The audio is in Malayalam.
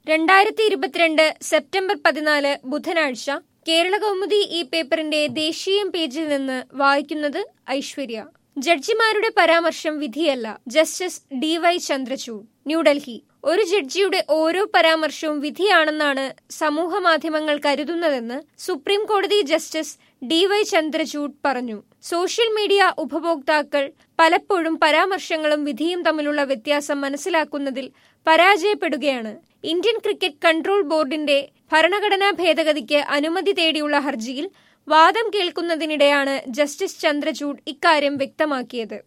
രണ്ടായിരത്തി ഇരുപത്തിരണ്ട് സെപ്റ്റംബർ പതിനാല് ബുധനാഴ്ച കേരള കൗമുദി ഈ പേപ്പറിന്റെ ദേശീയം പേജിൽ നിന്ന് വായിക്കുന്നത് ഐശ്വര്യ ജഡ്ജിമാരുടെ പരാമർശം വിധിയല്ല justice D Y Chandrachud New Delhi ഒരു ജഡ്ജിയുടെ ഓരോ പരാമർശവും വിധിയാണെന്നാണ് സമൂഹ മാധ്യമങ്ങൾ കരുതുന്നതെന്ന് സുപ്രീം കോടതി ജസ്റ്റിസ് ഡി വൈ ചന്ദ്രചൂഡ് പറഞ്ഞു സോഷ്യൽ മീഡിയ ഉപഭോക്താക്കൾ പലപ്പോഴും പരാമർശങ്ങളും വിധിയും തമ്മിലുള്ള വ്യത്യാസം മനസ്സിലാക്കുന്നതിൽ പരാജയപ്പെടുകയാണ് ഇന്ത്യൻ ക്രിക്കറ്റ് കൺട്രോൾ ബോർഡിന്റെ ഭരണഘടനാ ഭേദഗതിക്ക് അനുമതി തേടിയുള്ള ഹർജിയിൽ വാദം കേൾക്കുന്നതിനിടെയാണ് ജസ്റ്റിസ് ചന്ദ്രചൂഡ് ഇക്കാര്യം വ്യക്തമാക്കിയത്